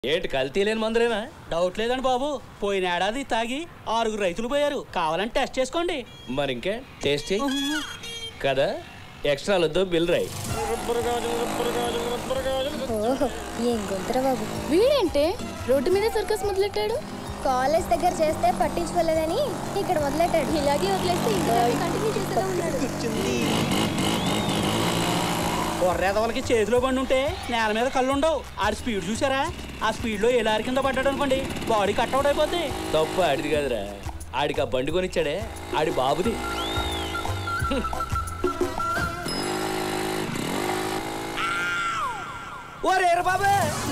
ఏంటి కల్తీ లేని మందులేనా డౌట్ లేదండి బాబు పోయిన ఏడాది తాగి ఆరుగురు రైతులు పోయారు కావాలంటే టెస్ట్ చేసుకోండి మరి ఇంకే టేస్ట్ చెయ్యి కదా ఎక్స్ట్రా వద్దు బిల్ రాయి ఓహో ఏం గొంతురా బాబు వీడేంటే రోడ్డు మీద సర్కస్ మొదలెట్టాడు కాలేజ్ దగ్గర చేస్తే పట్టించుకోలేదని ఇక్కడ మొదలెట్టాడు ఇలాగే వదిలేస్తే ఇంకా కంటిన్యూ చేస్తూనే ఉన్నాడు కొర్రేదవలకి చేతిలో బండి ఉంటే నేల మీద కళ్ళు ఉండవు ఆడి స్పీడ్ చూసారా ఆ స్పీడ్లో ఏ లారీ కింద పడ్డాడు అనుకోండి బాడీ కట్అవుట్ అయిపోద్ది తప్పు ఆడిది కాదురా ఆడికి ఆ బండి కొనిచ్చాడే ఆడి బాబుది ఓ రేరు బాబే